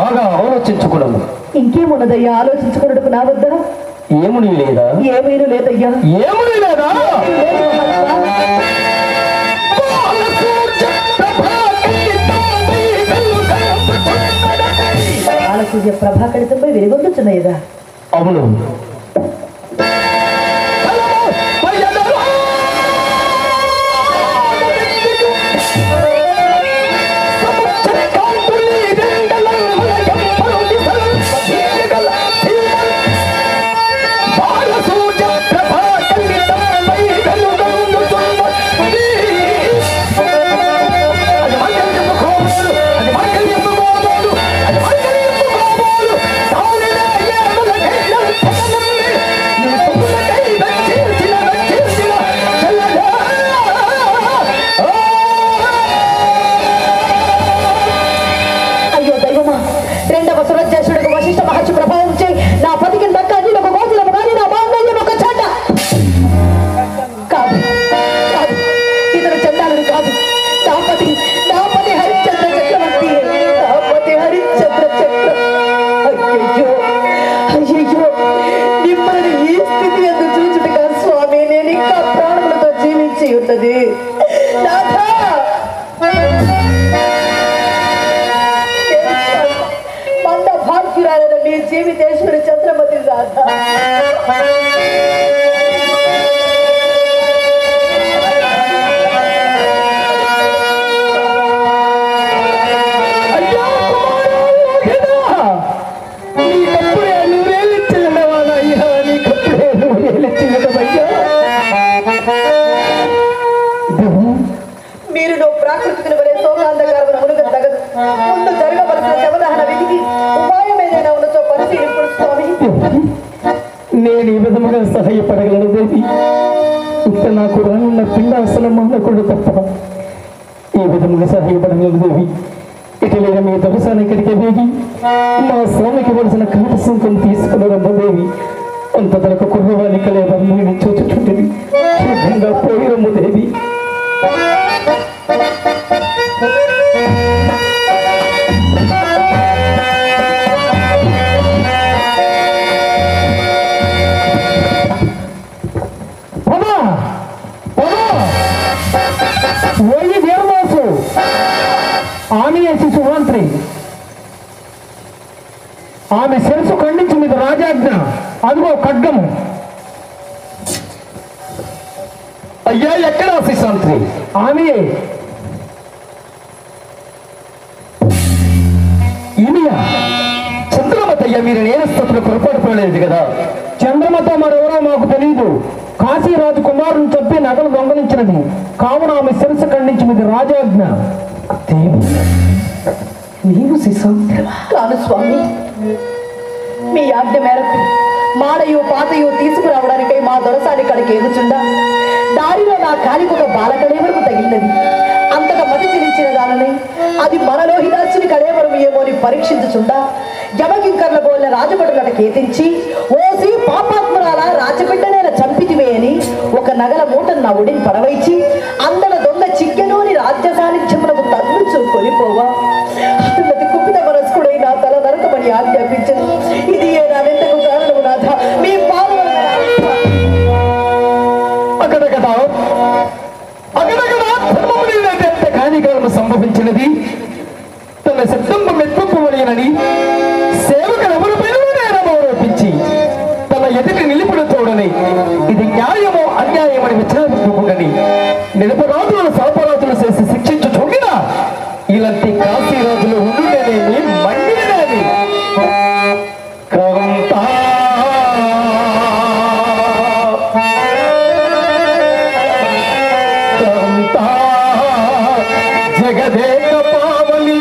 బాగా ఆలోచించుకున్నాము ఇంకేమున్నదయ్యా ఆలోచించుకున్నట్టుకు నా వద్ద ఏముని లేదా ఏమీను లేదయ్యా ఏముని లేదా లేదు మహాత్మా. బాలసూర్య ప్రభాకరితంపై వెలుగొందుచున్నయ్యదా అవును అయ్యో దైవమా రెండవ సురజ్యేష్ఠుడికి వశిష్ఠ మహర్షి ప్రభావం చేయి నా పతికి దక్క నేను ఒక గోతులము కానీ నా బాంధవ్యం ఒక చెడ్డ కాదు కాదు ఇతను చండాలుడు కాదు నా పతి నా పతి హరిశ్చంద్ర చక్రవర్తి నా పతి హరిశ్చంద్ర చక్ర అయ్యయ్యో అయ్యయ్యో మిమ్మల్ని ఈ స్థితి ఎందుకు చూచుటగా స్వామి నేను ఇంకా ప్రాణములతో జీవించి ఉన్నది నాథా మంద భాగ్యురాలైన మీ జీవితేశ్వరి చంద్రమతి రాధ అయ్యా కుమారా, నీకప్పుడే నూరేళ్ళిచ్చినవాడయ్యా, నీకప్పుడే నూరేళ్ళిచ్చినవయ్యా. దేవా, మీరు నువ్వు ప్రాకృతిని వరే సోమాంధకారమున మునుగ తగదు ముందు జరగవలసిన శవదహన విధికి ఉపాయం ఏదైనా ఉన్నచో పరిశీలింపుడు స్వామి నేను ఈ విధముగా సహాయపడగలను దేవి ఇంత నాకు రానున్న పిండాసన మానకుడు తప్ప ఈ విధముగా సహాయపడగలను దేవి ఇటులైన మీ దవసాన్ని ఇక్కడికి వేగి మా స్వామికి వలసిన కాట సుంకం తీసుకుని రమ్మదేవి అంత తనకు కుర్రవాణి కలేవని నేను చూచుచుంటిని శుభ్రంగా పోయి రమ్ము దేవి పదా పదా ఓయి వీరదాసు ఆమె శిశువంత్రి ఆమె శిరసు ఖండించి మీద రాజాజ్ఞ అదిగో ఖడ్గము అయ్యా ఎక్కడ శిశాంత్రి ఆమె ఈమెయా చంద్రమతయ్య మీరు నేరస్తులకు పొరపాటు పడలేదు కదా చంద్రమత మరెవరో మాకు తెలియదు కాశీరాజు కుమారుని చెప్పి నగలు దొంగలించినది కావున ఆమె శిరస్సు ఖండించి మీద రాజాజ్ఞ దేవు నీవు శిశాంత్రి కాను స్వామి మీ ఆజ్ఞ మేరకు మాడయు పాతయు తీసుకురావడానికై మా దొరసాని కడికి ఎదుచుండా దారిలో నా కాలికొక బాలకడే వరకు తగిలినది అంతగా మతి చెలించిన దానిని అది మనలో హిదాసుని కడేవరం ఏమో అని పరీక్షించుచుండా యమకింకర్ల బోలిన రాజభటులను కేతించి ఓసి పాపాత్మురాల రాజబిడ్డనైన చంపితివే అని ఒక నగల మూటను నా ఒడిని పడవైచి అందల దొంగ చిక్కెనోని రాజ్య సాన్నిధ్యమునకు తన్నుచు కొనిపోవా అతన్నది కుప్పిత మనస్కుడై నా తల నరకమని ఆజ్ఞాపించను ఇది ఏ నా వెంటకు కారణము నాథ మీ పాలన అక్కడ కదా అక్కడ కదా ధర్మమునినటువంటి కార్యక్రమం సంభవించినది తన శబ్దము మెచ్చుకోవలేనని సేవకులు ఎవరు పెరుగునేరమో ఆరోపించి తన ఎదుటి నిలుపుడు తోడని ఇది న్యాయమో అన్యాయమని విచారించుకుండని నిరపరాధులను సరపరాధులు చేసి శిక్షించు చూడిన ఇలాంటి కాశీరాజులు ఉండునేమి మండినేమి కాంతా కాంతా జగదేక పావని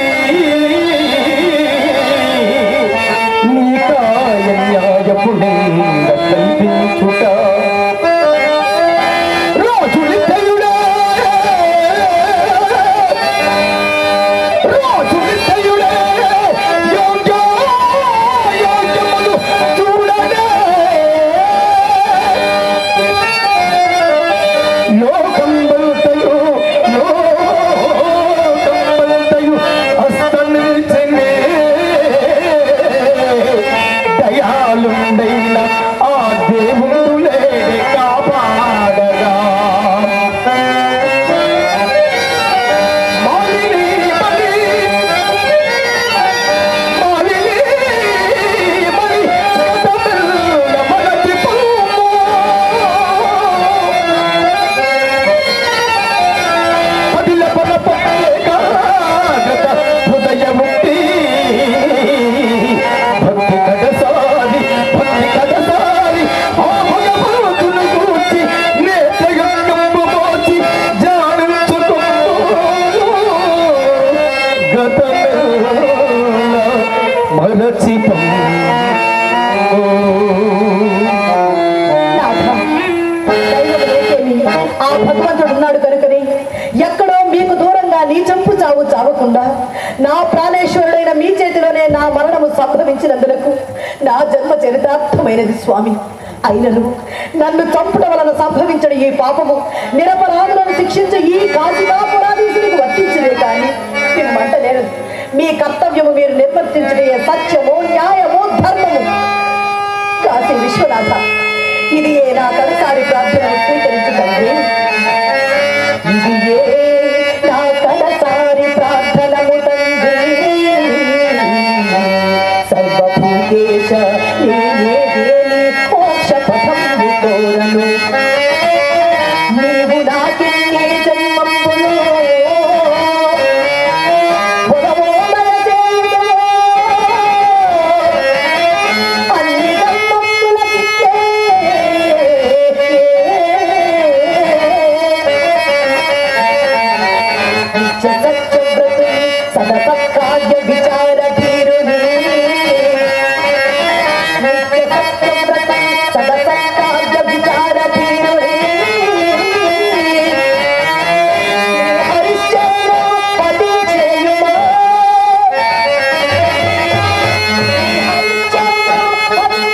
నీకాయ న్యాయపుణ్యంద కల్పించుట రాజులిద్దయుడే రాజులిద్దయుడే యోగ్య యోగ్యములు చూడడే లోకంబల్తయు లోకంబల్తయు హస్తమిల్చెనే నా మరణము సంభవించినందులకు నా జన్మ చరితార్థమైనది స్వామి అయినను నన్ను చంపడం వలన సంభవించడం ఈ పాపము నిరపరాధులను శిక్షించే ఈ కాశీకాపురాధీశునికి వర్తించలే కానీ మిమ్మంట నేను మీ కర్తవ్యము మీరు నిర్వర్తించడే సత్యము న్యాయము ధర్మము కాశీ విశ్వనాథ ఇది ఏ నా కడసారి ప్రార్థనను స్వీకరించుతండి ఇది ఏ నా కడసారి ప్రార్థనము తండ్రి సర్వభూతేశ నేనే దేని మోక్ష పథం కోరను నీవు నాకిన్నే జన్మంబులో పొడవోమల చేయుదువో. అన్ని జన్మములకిచ్చే. నిత్య సత్యవ్రతుని సదస కార్య విచార ధీరుని నిత్య సత్యవ్రతుని సదస కార్య విచార ధీరుని హరిశ్చంద్ర పది చేయుమా హరిశ్చంద్ర పది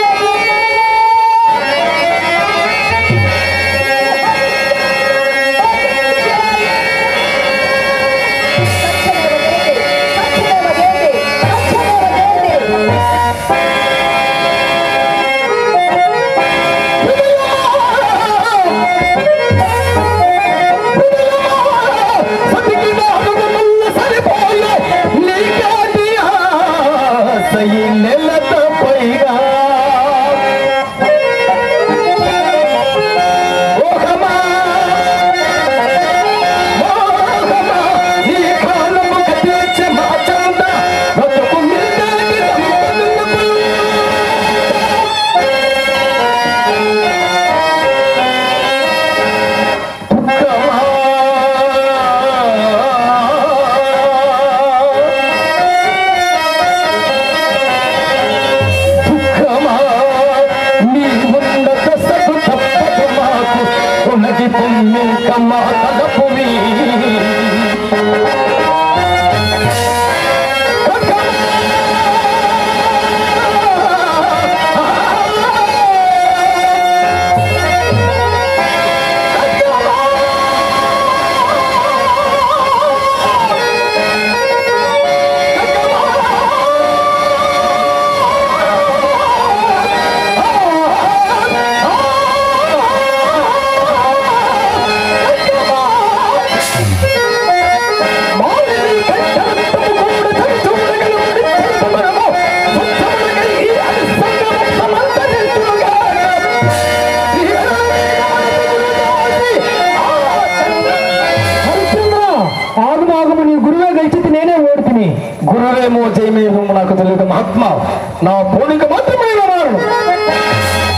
ఆగుమాగము నీ గురువే గెలిచితే నేనే ఓడితిని గురువేమో జయమేమో నాకు తెలియదు మహాత్మ నా పోలిక మాత్రమే వారు